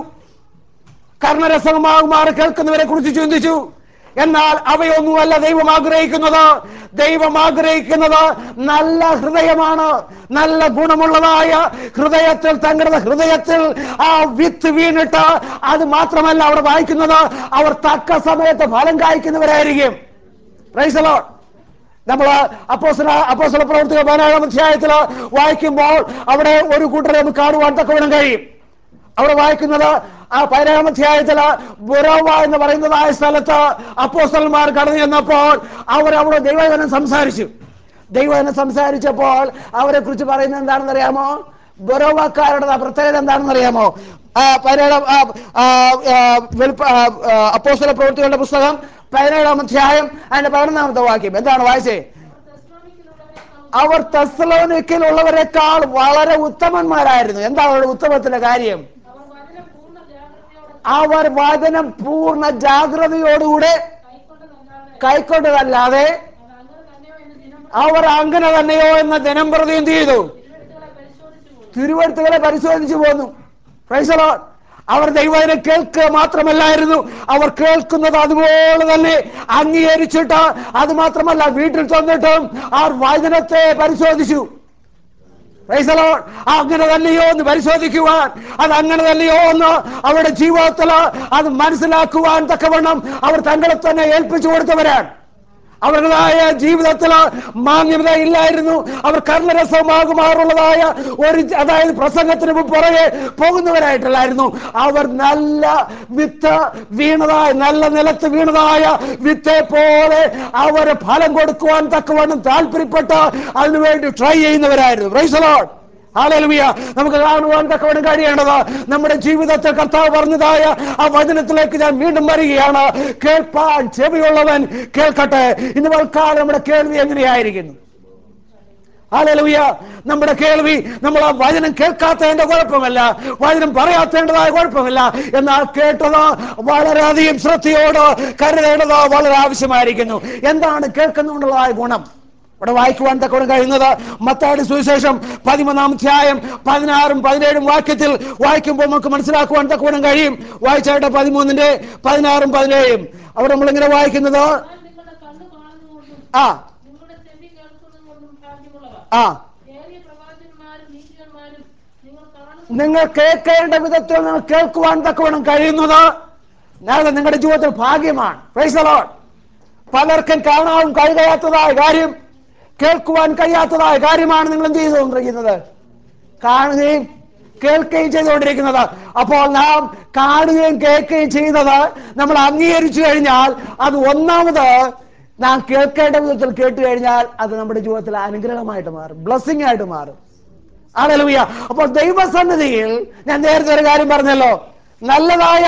കർണരസമാകുമാറ് കേൾക്കുന്നവരെ കുറിച്ച് ചിന്തിച്ചു എന്നാൽ അവയൊന്നുമല്ല ദൈവം ആഗ്രഹിക്കുന്നത് ദൈവം ആഗ്രഹിക്കുന്നത് നല്ല ഹൃദയമാണ് നല്ല ഗുണമുള്ളതായ ഹൃദയത്തിൽ തങ്ങളുടെ ഹൃദയത്തിൽ ആ വിത്ത് വീണിട്ട് അത് മാത്രമല്ല അവിടെ വായിക്കുന്നത് അവർ തക്ക സമയത്ത് ഫലം കായ്ക്കുന്നവരായിരിക്കും പ്രൈസലോ നമ്മൾ അപ്പോസല അപ്പോസല പ്രവർത്തിക പതിനേഴാം അധ്യായത്തിൽ വായിക്കുമ്പോൾ അവിടെ ഒരു കൂട്ടരെ നമുക്ക് കാണുവാൻ തക്കവണ്ണം കഴിയും അവിടെ വായിക്കുന്നത് ആ പതിനേഴാം അധ്യായത്തില് ബുറോവ എന്ന് പറയുന്നതായ സ്ഥലത്ത് അപ്പോസ്റ്റലന്മാർ കടന്നു ചെന്നപ്പോൾ അവർ അവിടെ ദൈവജനം സംസാരിച്ചു ദൈവജനം സംസാരിച്ചപ്പോൾ അവരെ കുറിച്ച് പറയുന്നത് എന്താണെന്ന് അറിയാമോ ബുറോവക്കാരുടെ പ്രത്യേകത എന്താണെന്ന് അറിയാമോ ആ പതിനേഴാം ആ, ആ, ആ, വെളിപ്പ ആ, ആ, അപ്പോസ്തല പ്രവൃത്തികളുടെ പുസ്തകം പതിനേഴാം അധ്യായം അതിന്റെ പതിനൊന്നാമത്തെ വാക്യം എന്താണ് വായിച്ചേ തെസ്സലോനിക്കയിലുള്ളവരെക്കാൾ അവർ തെസ്സലോനിക്കയിലുള്ളവരെക്കാൾ വളരെ ഉത്തമന്മാരായിരുന്നു എന്താണ് അവരുടെ ഉത്തമത്തിന്റെ കാര്യം അവർ വചനം പൂർണ്ണ ജാഗ്രതയോടെ അവർ വചനം പൂർണ്ണ ജാഗ്രതയോടുകൂടെ കൈക്കൊണ്ടതല്ലാതെ കൈക്കൊണ്ടതല്ലാതെ അത് അങ്ങനെ തന്നെയോ എന്ന് ദിനം അവർ അങ്ങനെ തന്നെയോ എന്ന ദിനം പ്രതി എന്ത് ചെയ്തു തിരുവെഴുത്തുകളെ പരിശോധിച്ചു പോകും തിരുവഴുത്തുകളെ പരിശോധിച്ചു പോന്നു Praise the Lord. അവർ ദൈവനെ കേൾക്കുക മാത്രമല്ലായിരുന്നു അവർ കേൾക്കുന്നത് അതുപോലെ തന്നെ അംഗീകരിച്ചിട്ട് അത് മാത്രമല്ല വീട്ടിൽ ചെന്നിട്ടും ആ വചനത്തെ പരിശോധിച്ചു Praise the Lord. അങ്ങനെ തന്നെയോ എന്ന് പരിശോധിക്കുവാൻ അത് അങ്ങനെ തന്നെയോ എന്ന് അവരുടെ ജീവിതത്തിൽ അത് മനസ്സിലാക്കുവാൻ തക്കവണ്ണം അവർ തങ്ങളെ തന്നെ ഏൽപ്പിച്ചു കൊടുത്തവരാണ് അവരുടേതായ ജീവിതത്തിൽ മാന്യത ഇല്ലായിരുന്നു അവർ കർണരസമാകുമാറുള്ളതായ ഒരു അതായത് പ്രസംഗത്തിന് പുറകെ പോകുന്നവരായിട്ടല്ലായിരുന്നു അവർ നല്ല വിത്ത് വീണതായ നല്ല നിലത്ത് വീണതായ വിത്തെ പോലെ അവർ ഫലം കൊടുക്കുവാൻ തക്കവണ്ണം താല്പര്യപ്പെട്ട് അതിനുവേണ്ടി ട്രൈ ചെയ്യുന്നവരായിരുന്നു Praise the Lord. ഹാലലുമിയ നമുക്ക് കാണുവാൻ തക്കവണ്ണം കഴിയേണ്ടത് നമ്മുടെ ജീവിതത്തിൽ കർത്താവ് പറഞ്ഞതായ ആ വചനത്തിലേക്ക് ഞാൻ വീണ്ടും വരികയാണ് കേൾപ്പാൻ ചെവിയുള്ളവൻ കേൾക്കട്ടെ ഇന്ന് വൽക്കാലം നമ്മുടെ കേൾവി എങ്ങനെയായിരിക്കുന്നു ഹാലലുയ നമ്മുടെ കേൾവി നമ്മൾ ആ വചനം കേൾക്കാത്തതിന്റെ കുഴപ്പമല്ല വചനം പറയാത്തേണ്ടതായ കുഴപ്പമില്ല എന്നാൽ കേട്ടത് വളരെയധികം ശ്രദ്ധയോട് കരുതേണ്ടത് വളരെ ആവശ്യമായിരിക്കുന്നു എന്താണ് കേൾക്കുന്നുള്ളതായ ഗുണം ഇവിടെ വായിക്കുവാൻ തക്കവണ്ണം കഴിയുന്നത് മത്തായുടെ സുവിശേഷം പതിമൂന്നാം അധ്യായം പതിനാറും പതിനേഴും വാക്യത്തിൽ വായിക്കുമ്പോൾ നമുക്ക് മനസ്സിലാക്കുവാൻ തക്കവണ്ണം കഴിയും വായിച്ചായിട്ട് പതിമൂന്നിന്റെ പതിനാറും പതിനേഴും അവിടെ നമ്മളിങ്ങനെ വായിക്കുന്നത് എന്നാൽ നിങ്ങളുടെ കണ്ണ് കാണുന്നതുകൊണ്ടും ആ നിങ്ങളുടെ ചെവി കേൾക്കുന്നതുകൊണ്ടും ഭാഗ്യമുള്ളവ ആ ഏറിയ പ്രവാചകന്മാരും നീതികന്മാരും നിങ്ങൾ കാണുന്ന നിങ്ങൾ കേൾക്കേണ്ട വിധത്തിൽ നിങ്ങൾ കേൾക്കുവാൻ തക്കവണ്ണം കഴിയുന്നത് ഞാൻ നിങ്ങളുടെ ജീവിതത്തിൽ ഭാഗ്യമാണ് Praise the Lord. പലർക്കും കാണാൻ കഴിയാത്തതായ കാര്യം കേൾക്കുവാൻ കഴിയാത്തതായ കാര്യമാണ് നിങ്ങൾ എന്ത് ചെയ്തുകൊണ്ടിരിക്കുന്നത് കാണുകയും കേൾക്കുകയും ചെയ്തുകൊണ്ടിരിക്കുന്നത് അപ്പോൾ നാം കാണുകയും കേൾക്കുകയും ചെയ്യുന്നത് നമ്മൾ അംഗീകരിച്ചു കഴിഞ്ഞാൽ അത് ഒന്നാമത് നാം കേൾക്കേണ്ട വിധത്തിൽ കേട്ട് കഴിഞ്ഞാൽ അത് നമ്മുടെ ജീവിതത്തിൽ അനുഗ്രഹമായിട്ട് മാറും ബ്ലസ്സിംഗ് ആയിട്ട് മാറും ആണല്ലുയ്യ അപ്പോൾ ദൈവസന്നിധിയിൽ ഞാൻ നേരത്തെ ഒരു കാര്യം പറഞ്ഞല്ലോ നല്ലതായ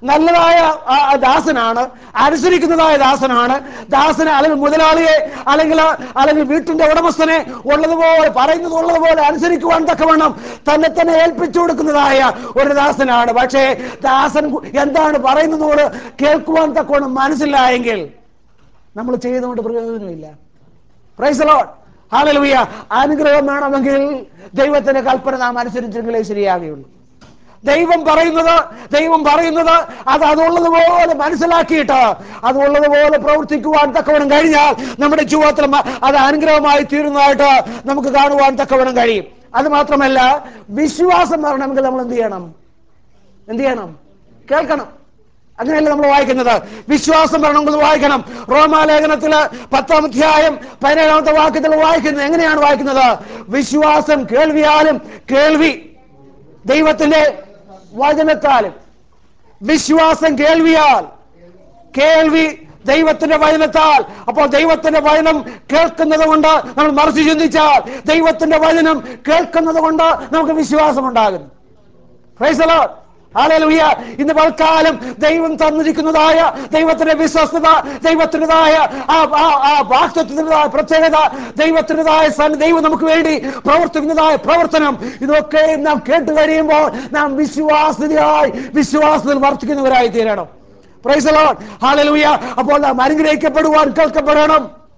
നല്ലതായ ആ, ആ ദാസനാണ് അനുസരിക്കുന്നതായ ദാസനാണ് ദാസനെ അല്ലെങ്കിൽ മുതലാളിയെ അല്ലെങ്കിൽ അല്ലെങ്കിൽ വീട്ടിന്റെ ഉടമസ്ഥനെ ഉള്ളതുപോലെ പറയുന്നത് ഉള്ളതുപോലെ അനുസരിക്കുവാൻ തക്കവണ്ണം തന്നെ തന്നെ ഏൽപ്പിച്ചു കൊടുക്കുന്നതായ ഒരു ദാസനാണ് പക്ഷേ ദാസൻ കു- എന്താണ് പറയുന്നതോട് കേൾക്കുവാൻ തക്കവണ്ണം മനസ്സിലായെങ്കിൽ നമ്മൾ ചെയ്യുന്നതുകൊണ്ട് പ്രയോജനമില്ല പ്രൈസ് ലോഡ് ഹാലലുയ അനുഗ്രഹം വേണമെങ്കിൽ ദൈവത്തിന്റെ കൽപ്പന നാം അനുസരിച്ചെങ്കിലേ ശരിയാകുകയുള്ളൂ ദൈവം പറയുന്നത് ദൈവം പറയുന്നത് അത് അതുള്ളതുപോലെ മനസ്സിലാക്കിയിട്ട് അത് ഉള്ളതുപോലെ പ്രവർത്തിക്കുവാൻ തക്കവണ്ണം കഴിഞ്ഞാൽ നമ്മുടെ ജീവിതത്തിൽ മ- അത് അനുഗ്രഹമായി തീരുന്നതായിട്ട് നമുക്ക് കാണുവാൻ തക്കവണ്ണം കഴിയും അത് മാത്രമല്ല വിശ്വാസം വരണമെങ്കിൽ നമ്മൾ എന്ത് ചെയ്യണം എന്ത് ചെയ്യണം കേൾക്കണം അങ്ങനെയല്ല നമ്മൾ വായിക്കുന്നത് വിശ്വാസം വരണമെങ്കിൽ വായിക്കണം റോമാലേഖനത്തില് പത്താം അധ്യായം പതിനേഴാമത്തെ വാക്യത്തിൽ വായിക്കുന്നത് എങ്ങനെയാണ് വായിക്കുന്നത് വിശ്വാസം കേൾവിയാലും കേൾവി ദൈവത്തിന്റെ വചനത്താലും വിശ്വാസം കേൾവിയാൽ കേൾവി ദൈവത്തിന്റെ വചനത്താൽ അപ്പോൾ ദൈവത്തിന്റെ വചനം കേൾക്കുന്നത് കൊണ്ട് നമ്മൾ മറിച്ച് ചിന്തിച്ചാൽ ദൈവത്തിന്റെ വചനം കേൾക്കുന്നത് കൊണ്ട് നമുക്ക് വിശ്വാസം ഉണ്ടാകുന്നു Praise the Lord. Hallelujah. ഇന്ന് പൽക്കാലം ദൈവം തന്നിരിക്കുന്നതായ ദൈവത്തിന്റെ വിശ്വസ്തത ദൈവത്തിൻ്റെതായ ആ ആ- ആ വാക്തത്വത്തിൻ്റെതായ പ്രത്യേകത ദൈവത്തിൻ്റെതായ സൻ- ദൈവം നമുക്ക് വേണ്ടി പ്രവർത്തിക്കുന്നതായ പ്രവർത്തനം ഇതൊക്കെ നാം കേട്ട് കഴിയുമ്പോൾ നാം വിശ്വാസിതയായി വിശ്വാസത്തിൽ വർത്തിക്കുന്നവരായി തീരണം പ്രൈസ് ലോഡ് ഹാലലൂയ അപ്പോൾ നാം അനുഗ്രഹിക്കപ്പെടുവാൻ കേൾക്കപ്പെടണം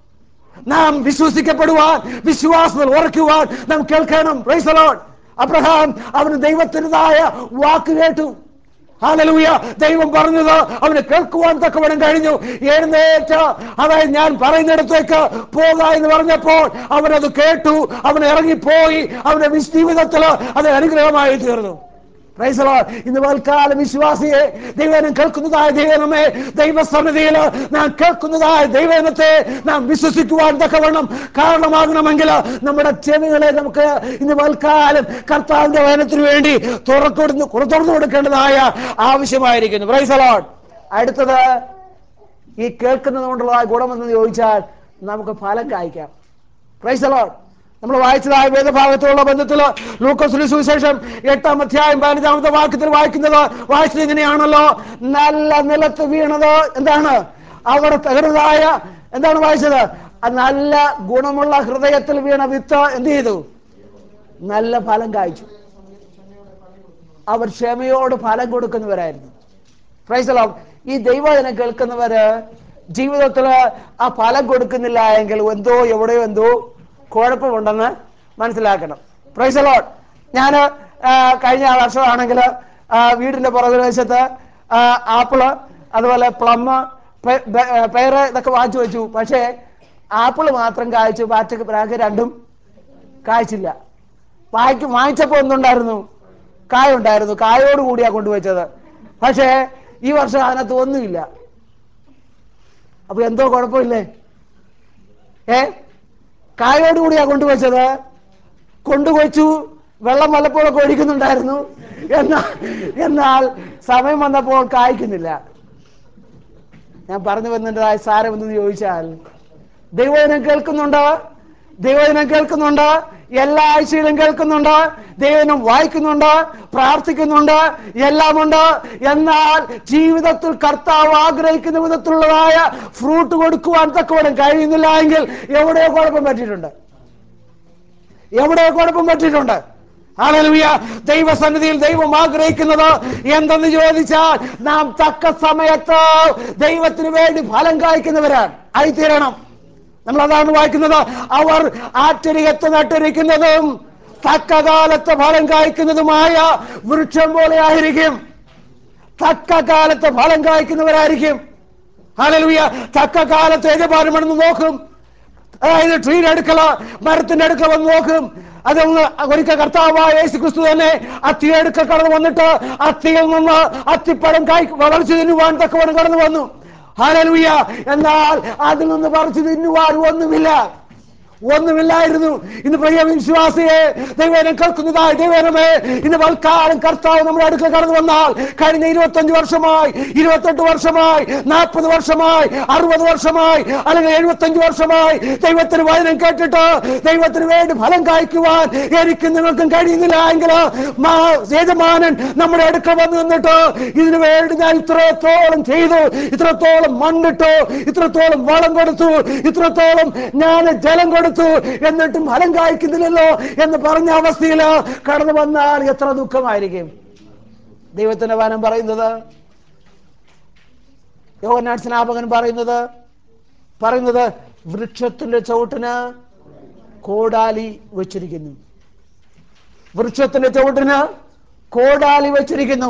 നാം വിശ്വസിക്കപ്പെടുവാൻ വിശ്വാസത്തിൽ ഉറക്കുവാൻ നാം കേൾക്കണം പ്രൈസ് the Lord. അബ്രഹാം അവന് ദൈവത്തിൻ്റെതായ വാക്ക് കേട്ടു ഹാലലൂയ ദൈവം പറഞ്ഞത് അവന് കേൾക്കുവാൻ തക്കവണ്ണം കഴിഞ്ഞു എഴുന്നേറ്റ് അതായത് ഞാൻ പറയുന്നിടത്തേക്ക് പോക എന്ന് പറഞ്ഞപ്പോൾ അവനത് കേട്ടു അവൻ ഇറങ്ങിപ്പോയി അവന്റെ വിശ് ജീവിതത്തിൽ അത് അനുഗ്രഹമായി തീർന്നു Praise the Lord. ഇന്ന് പൽക്കാലം വിശ്വാസിയെ ദൈവനം കേൾക്കുന്നതായ ദൈവനമേ ദൈവസന്നിധിയിൽ നാം കേൾക്കുന്നതായ ദൈവനത്തെ നാം വിശ്വസിക്കുവാൻ തക്കവണ്ണം കാരണമാകണമെങ്കിൽ നമ്മുടെ ചെവികളെ നമുക്ക് ഇന്ന് പൽക്കാലം കർത്താവിന്റെ വചനത്തിന് വേണ്ടി തുറക്കൊടുന്ന് തുറന്നു കൊടുക്കേണ്ടതായ ആവശ്യമായിരിക്കുന്നു Praise the Lord. അടുത്തത് ഈ കേൾക്കുന്നത് കൊണ്ടുള്ള ഗുണമെന്ന് ചോദിച്ചാൽ നമുക്ക് ഫലം കായ്ക്കാം Praise the Lord. നമ്മൾ വായിച്ചതായ വേദഭാഗത്തുള്ള ബന്ധത്തിൽ ലൂക്കോസിന് സുവിശേഷം എട്ടാം അധ്യായം പതിനഞ്ചാമത്തെ വാക്യത്തിൽ വായിക്കുന്നത് വായിച്ചത് ഇങ്ങനെയാണല്ലോ നല്ല നിലത്ത് വീണത് എന്താണ് അവിടെ തകരുതായ എന്താണ് വായിച്ചത് ആ നല്ല ഗുണമുള്ള ഹൃദയത്തിൽ വീണ വിത്ത് എന്ത് ചെയ്തു നല്ല ഫലം കായ്ച്ചു അവർ ക്ഷമയോട് ഫലം കൊടുക്കുന്നവരായിരുന്നു പ്രൈസലോ ഈ ദൈവജനം കേൾക്കുന്നവര് ജീവിതത്തിൽ ആ ഫലം കൊടുക്കുന്നില്ല എങ്കിൽ എന്തോ എവിടെയോ എന്തോ കുഴപ്പമുണ്ടെന്ന് മനസ്സിലാക്കണം പ്രൈസലോ ഞാൻ കഴിഞ്ഞ വർഷമാണെങ്കിൽ വീടിന്റെ പുറകുവശത്ത് ആ, ആപ്പിള് അതുപോലെ പ്ലം പേര് ഇതൊക്കെ വാങ്ങിച്ചു വെച്ചു പക്ഷേ ആപ്പിള് മാത്രം കായ്ച്ചു ബാക്കി ബാക്കി രണ്ടും കായ്ച്ചില്ല വായിക്ക് വാങ്ങിച്ചപ്പോൾ എന്തുണ്ടായിരുന്നു കായ ഉണ്ടായിരുന്നു കായോട് കൂടിയാ കൊണ്ടുവച്ചത് പക്ഷേ ഈ വർഷം അതിനകത്ത് ഒന്നുമില്ല അപ്പൊ എന്തോ കുഴപ്പമില്ലേ ഏ കായോട് കൂടിയാ കൊണ്ടുവച്ചത് കൊണ്ടുവച്ചു വെള്ളം വല്ലപ്പോഴൊക്കെ ഒഴിക്കുന്നുണ്ടായിരുന്നു എന്നാൽ എന്നാൽ സമയം വന്നപ്പോൾ കായ്ക്കുന്നില്ല ഞാൻ പറഞ്ഞു വന്നതായ സാരം എന്തെന്ന് ചോദിച്ചാൽ ദൈവജനം കേൾക്കുന്നുണ്ട് ദൈവജനം കേൾക്കുന്നുണ്ട് എല്ലാ ആഴ്ചയിലും കേൾക്കുന്നുണ്ട് ദൈവജനം വായിക്കുന്നുണ്ട് പ്രാർത്ഥിക്കുന്നുണ്ട് എല്ലാമുണ്ട് എന്നാൽ ജീവിതത്തിൽ കർത്താവ് ആഗ്രഹിക്കുന്ന വിധത്തിലുള്ളതായ ഫ്രൂട്ട് കൊടുക്കുവാൻ തക്കവണ്ണം കഴിയുന്നില്ല എങ്കിൽ എവിടെയോ കുഴപ്പം പറ്റിയിട്ടുണ്ട് എവിടെയോ കുഴപ്പം പറ്റിയിട്ടുണ്ട് ഹല്ലേലൂയ ദൈവസന്നിധിയിൽ ദൈവം ആഗ്രഹിക്കുന്നത് എന്തെന്ന് ചോദിച്ചാൽ നാം തക്ക സമയത്ത് ദൈവത്തിന് വേണ്ടി ഫലം കായ്ക്കുന്നവരാണ് ആയിത്തീരണം നമ്മൾ അതാണ് വായിക്കുന്നത് അവർ ആറ്റരികത്ത് നട്ടിരിക്കുന്നതും തക്ക കാലത്ത് ഫലം കായ്ക്കുന്നതുമായ വൃക്ഷം പോലെ ആയിരിക്കും തക്ക കാലത്ത് ഫലം കായ്ക്കുന്നവരായിരിക്കും ഹല്ലേലൂയ തക്ക കാലത്ത് യജമാനമെന്ന് നോക്കും അതായത് ട്രീയുടെ അടുക്കല മരത്തിന്റെ അടുക്കൽ വന്ന് നോക്കും അത് ഒന്ന് ഒരിക്കൽ കർത്താവായ യേശു ക്രിസ്തു തന്നെ അത്തിയുടെ അടുക്കൽ കടന്നു വന്നിട്ട് അത്തിയിൽ നിന്ന് അത്തിപ്പഴം കായ് വളർച്ചു തിന്നുവാൻ തക്കവണ്ണം കടന്നു വന്നു ഹാലലുയ എന്നാൽ അതിൽ നിന്ന് പറിച്ചു തിന്നുവാൻ ഒന്നുമില്ല ഒന്നുമില്ലായിരുന്നു ഇന്ന് പ്രിയ വിശ്വാസിയെ ദൈവനം കേൾക്കുന്നതായി ദൈവനമേ ഇന്ന് വൽക്കാലം കർത്താവ് നമ്മുടെ അടുക്കൽ കടന്നു വന്നാൽ കഴിഞ്ഞ ഇരുപത്തഞ്ച് വർഷമായി ഇരുപത്തെട്ട് വർഷമായി നാൽപ്പത് വർഷമായി അറുപത് വർഷമായി അല്ലെങ്കിൽ എഴുപത്തഞ്ച് വർഷമായി ദൈവത്തിന് വചനം കേട്ടിട്ട് ദൈവത്തിന് വേണ്ടി ഫലം കായ്ക്കുവാൻ എനിക്ക് നിങ്ങൾക്കും കഴിയുന്നില്ല എങ്കിൽ മാ- യജമാനൻ നമ്മുടെ അടുക്കൽ വന്ന് നിന്നിട്ട് ഇതിനു വേണ്ടി ഞാൻ ഇത്രത്തോളം ചെയ്തു ഇത്രത്തോളം മണ്ണിട്ടു ഇത്രത്തോളം വളം കൊടുത്തു ഇത്രത്തോളം ഞാൻ ജലം കൊടുത്തു എന്നിട്ടും ഫലം കായ്ക്കുന്നില്ലല്ലോ എന്ന് പറഞ്ഞ അവസ്ഥയിൽ കടന്നു വന്നാൽ എത്ര ദുഃഖമായിരിക്കും ദൈവത്തിന്റെ വനം പറയുന്നത് യോഗനാട് സ്നാപകൻ പറയുന്നത് പറയുന്നത് വൃക്ഷത്തിന്റെ ചവിട്ടിന് കോടാലി വെച്ചിരിക്കുന്നു വൃക്ഷത്തിന്റെ ചുവട്ടിന് കോടാലി വെച്ചിരിക്കുന്നു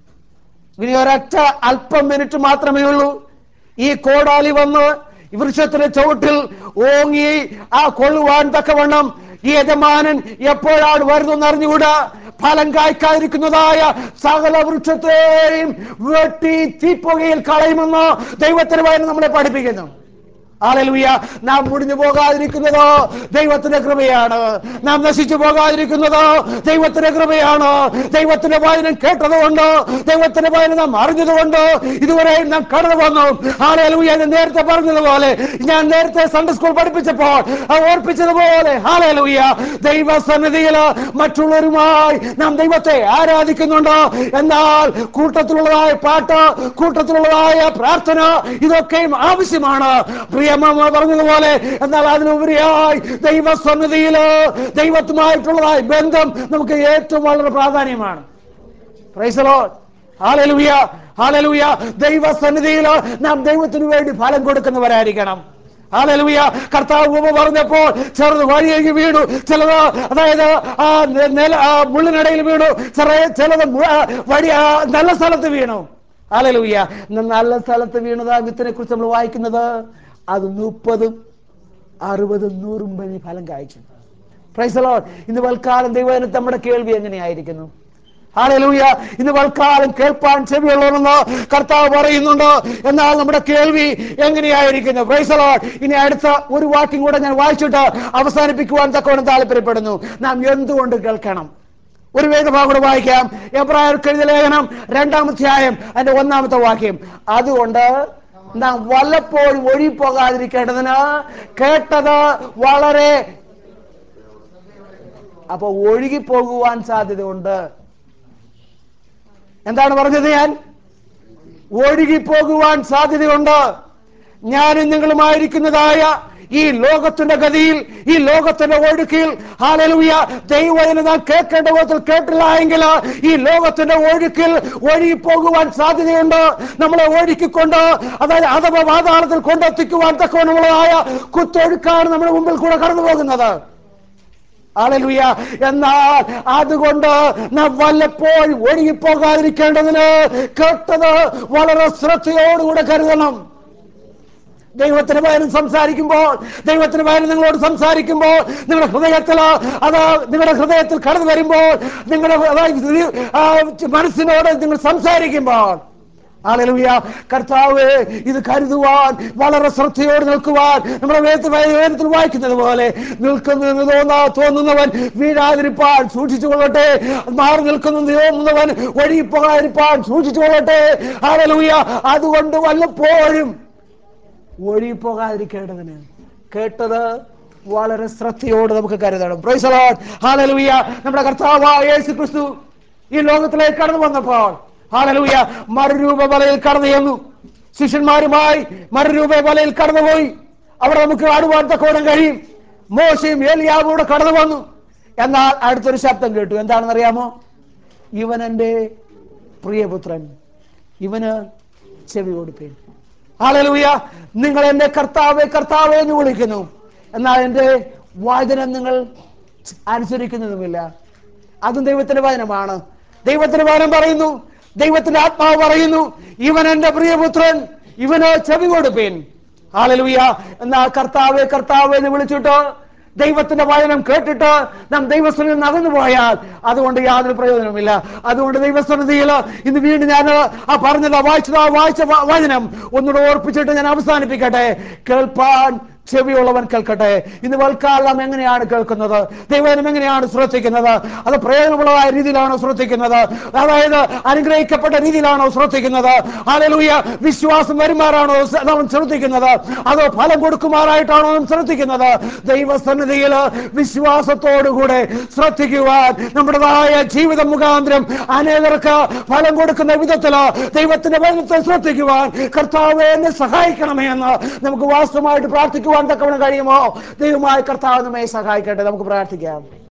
ഇനി ഒരൊറ്റ അല്പം മിനിറ്റ് മാത്രമേ ഉള്ളൂ ഈ കോടാലി വന്ന് ഈ വൃക്ഷത്തിന്റെ ചുവട്ടിൽ ഓങ്ങി ആ കൊള്ളുവാൻ തക്കവണ്ണം ഈ യജമാനൻ എപ്പോഴാണ് വരുന്നതെന്ന് അറിഞ്ഞുകൂടാ ഫലം കായ്ക്കാതിരിക്കുന്നതായ സകല വൃക്ഷത്തെയും വെട്ടി തീപ്പുകയിൽ കളയുമെന്ന് ദൈവത്തിന് വയന് നമ്മളെ പഠിപ്പിക്കുന്നു ആലലുയ നാം മുടിഞ്ഞു പോകാതിരിക്കുന്നതോ ദൈവത്തിന്റെ കൃപയാണ് നാം നശിച്ചു പോകാതിരിക്കുന്നതോ ദൈവത്തിന്റെ കൃപയാണ് ദൈവത്തിന്റെ വായനം കേട്ടതുകൊണ്ട് ദൈവത്തിന്റെ വായന നാം അറിഞ്ഞതുകൊണ്ട് ഇതുവരെ നാം കടന്നു വന്നു ആലലുയ ഞാൻ നേരത്തെ പറഞ്ഞതുപോലെ ഞാൻ നേരത്തെ സൺഡേ സ്കൂൾ പഠിപ്പിച്ചപ്പോൾ ആ ഓർപ്പിച്ചതുപോലെ ഹാലലുയ ദൈവസന്നിധിയിൽ മറ്റുള്ളവരുമായി നാം ദൈവത്തെ ആരാധിക്കുന്നുണ്ട് എന്നാൽ കൂട്ടത്തിലുള്ളതായ പാട്ട് കൂട്ടത്തിലുള്ളതായ പ്രാർത്ഥന ഇതൊക്കെയും ആവശ്യമാണ് പ്രിയമ്മ പറഞ്ഞതുപോലെ എന്നാൽ അതിനുപരിയായി ദൈവസന്നിധിയില് ദൈവത്തുമായിട്ടുള്ളതായ ബന്ധം നമുക്ക് ഏറ്റവും വളരെ പ്രാധാന്യമാണ് പ്രൈസലോ ഹാലലുയ ഹാലലുയ ദൈവസന്നിധിയിൽ നാം ദൈവത്തിനു വേണ്ടി ഫലം കൊടുക്കുന്നവരായിരിക്കണം ഹാലലുയ കർത്താവ് ഉപ പറഞ്ഞപ്പോൾ ചെറുത് വഴിയേക്ക് വീണു ചിലത് അതായത് ആ നെ- നില ആ മുള്ളിനിടയിൽ വീണു ചെറിയ ചിലത് മു- ആ വഴി ആ നല്ല സ്ഥലത്ത് വീണു ഹാലലുയ നല്ല സ്ഥലത്ത് വീണത് ആ വിത്തിനെ കുറിച്ച് നമ്മൾ വായിക്കുന്നത് അത് മുപ്പതും അറുപതും നൂറും വഴി ഫലം കായ്ച്ചു പ്രൈസലോ ഇന്ന് വൽക്കാലം ദൈവത്തിന് നമ്മുടെ കേൾവി എങ്ങനെയായിരിക്കുന്നു ഹാലലൂയ ഇന്ന് വൽക്കാലം കേൾപ്പാൻ ചെവിയുള്ളവരെന്ന് കർത്താവ് പറയുന്നുണ്ട് എന്നാൽ നമ്മുടെ കേൾവി എങ്ങനെയായിരിക്കുന്നു പ്രൈസലോ ഇനി അടുത്ത ഒരു വാക്യം കൂടെ ഞാൻ വായിച്ചിട്ട് അവസാനിപ്പിക്കുവാൻ തക്കവണ്ണം താല്പര്യപ്പെടുന്നു നാം എന്തുകൊണ്ട് കേൾക്കണം ഒരു വേദഭാഗം കൂടെ വായിക്കാം എബ്രായർക്ക് എഴുതിയ ലേഖനം രണ്ടാമധ്യായം അതിന്റെ ഒന്നാമത്തെ വാക്യം അതുകൊണ്ട് നാം വല്ലപ്പോഴും ഒഴിപ്പോകാതിരിക്കേണ്ടതിന് കേട്ടത് വളരെ അപ്പൊ ഒഴുകിപ്പോകുവാൻ സാധ്യതയുണ്ട് എന്താണ് പറഞ്ഞത് ഞാൻ ഒഴുകിപ്പോകുവാൻ സാധ്യതയുണ്ട് ഞാനും നിങ്ങളുമായിരിക്കുന്നതായ ഈ ലോകത്തിന്റെ ഗതിയിൽ ഈ ലോകത്തിന്റെ ഒഴുക്കിൽ ഹാലലുയ ദൈവത്തിന് നാം കേൾക്കേണ്ട വിധത്തിൽ കേട്ടില്ല എങ്കിൽ ഈ ലോകത്തിന്റെ ഒഴുക്കിൽ ഒഴുകിപ്പോകുവാൻ സാധ്യതയുണ്ട് നമ്മളെ ഒഴുക്കിക്കൊണ്ട് അതായത് അഥവാ വാതാളത്തിൽ കൊണ്ടെത്തിക്കുവാൻ തക്കവണ്ണമുള്ളതായ കുത്തൊഴുക്കാണ് നമ്മുടെ മുമ്പിൽ കൂടെ കടന്നു പോകുന്നത് ആലലുയ എന്നാൽ അതുകൊണ്ട് നാം വല്ലപ്പോഴും ഒഴുകിപ്പോകാതിരിക്കേണ്ടതിന് കേട്ടത് വളരെ ശ്രദ്ധയോടുകൂടെ കരുതണം ദൈവത്തിന് പകരം സംസാരിക്കുമ്പോൾ ദൈവത്തിന് പകരം നിങ്ങളോട് സംസാരിക്കുമ്പോൾ നിങ്ങളുടെ ഹൃദയത്തിൽ അത് നിങ്ങളുടെ ഹൃദയത്തിൽ കടന്നു വരുമ്പോൾ നിങ്ങളുടെ അതായത് ഇത് ആ മനസ്സിനോട് നിങ്ങൾ സംസാരിക്കുമ്പോൾ ആലലുയ കർത്താവ് ഇത് കരുതുവാൻ വളരെ ശ്രദ്ധയോട് നിൽക്കുവാൻ നമ്മുടെ വേദത്തിൽ വേദത്തിൽ വായിക്കുന്നത് പോലെ നിൽക്കുന്നു എന്ന് തോന്നാ തോന്നുന്നവൻ വീഴാതിരിപ്പാൻ സൂക്ഷിച്ചു കൊള്ളട്ടെ മാറി നിൽക്കുന്നു എന്ന് തോന്നുന്നവൻ ഒഴിപ്പോകാതിരിപ്പാൻ സൂക്ഷിച്ചു കൊള്ളട്ടെ ആലലുയ അതുകൊണ്ട് വല്ലപ്പോഴും ഒഴിപ്പോകാതിരിക്കേണ്ടതിന് കേട്ടത് വളരെ ശ്രദ്ധയോട് നമുക്ക് കരുതണം Praise the Lord. Hallelujah. നമ്മുടെ കർത്താവായ യേശു ക്രിസ്തു ഈ ലോകത്തിലേക്ക് കടന്നു വന്നപ്പോൾ ഹാലലൂയ മറുരൂപ വലയിൽ കടന്നു ചെന്നു ശിഷ്യന്മാരുമായി മറുരൂപ വലയിൽ കടന്നുപോയി അവിടെ നമുക്ക് ആടുവാൻ തക്കോണം കഴിയും മോശയും ഏലിയാവും കൂടെ കടന്നു വന്നു എന്നാൽ അടുത്തൊരു ശബ്ദം കേട്ടു എന്താണെന്ന് അറിയാമോ ഇവൻ എൻ്റെ പ്രിയപുത്രൻ ഇവന് ചെവി കൊടുപ്പേൻ ഹാലലൂയ നിങ്ങൾ എന്റെ കർത്താവെ കർത്താവെ എന്ന് വിളിക്കുന്നു എന്നാൽ എന്റെ വചനം നിങ്ങൾ അനുസരിക്കുന്നതുമില്ല അതും ദൈവത്തിന്റെ വചനമാണ് ദൈവത്തിന്റെ വചനം പറയുന്നു ദൈവത്തിന്റെ ആത്മാവ് പറയുന്നു ഇവൻ എന്റെ പ്രിയപുത്രൻ ഇവന് ചെവി കൊടുപ്പേൻ ഹാലലൂയ എന്നാൽ കർത്താവെ കർത്താവെ എന്ന് വിളിച്ചിട്ട് ദൈവത്തിന്റെ വചനം കേട്ടിട്ട് നാം ദൈവസ്ഥനിൽ നിന്ന് അകന്നു പോയാൽ അതുകൊണ്ട് യാതൊരു പ്രയോജനവുമില്ല അതുകൊണ്ട് ദൈവസന്നിധിയിൽ ഇന്ന് വീണ്ടും ഞാൻ ആ പറഞ്ഞത് വായിച്ചത് ആ വായിച്ച വ- വചനം ഒന്നുകൂടെ ഓർപ്പിച്ചിട്ട് ഞാൻ അവസാനിപ്പിക്കട്ടെ കേൾപ്പാൻ ചെവിയുള്ളവൻ കേൾക്കട്ടെ ഇന്ന് വൽക്കാലം എങ്ങനെയാണ് കേൾക്കുന്നത് ദൈവനം എങ്ങനെയാണ് ശ്രദ്ധിക്കുന്നത് അത് പ്രയോജനമുള്ളതായ രീതിയിലാണോ ശ്രദ്ധിക്കുന്നത് അതായത് അനുഗ്രഹിക്കപ്പെട്ട രീതിയിലാണോ ശ്രദ്ധിക്കുന്നത് ആലലൂയ വിശ്വാസം വരുമാറാണോ സ- നാം ശ്രദ്ധിക്കുന്നത് അതോ ഫലം കൊടുക്കുമാറായിട്ടാണോ നാം ശ്രദ്ധിക്കുന്നത് ദൈവസന്നിധിയിൽ വിശ്വാസത്തോടുകൂടെ ശ്രദ്ധിക്കുവാൻ നമ്മുടേതായ ജീവിതം മുഖാന്തരം അനേകർക്ക് ഫലം കൊടുക്കുന്ന വിധത്തില് ദൈവത്തിന്റെ ബന്ധത്തെ ശ്രദ്ധിക്കുവാൻ കർത്താവ് എന്നെ സഹായിക്കണമേ എന്ന് നമുക്ക് വാസ്തവമായിട്ട് പ്രാർത്ഥിക്കുവാൻ തക്കവണ്ണം കഴിയുമോ ദൈവമായ കർത്താവ് നമ്മെ സഹായിക്കട്ടെ നമുക്ക് പ്രാർത്ഥിക്കാം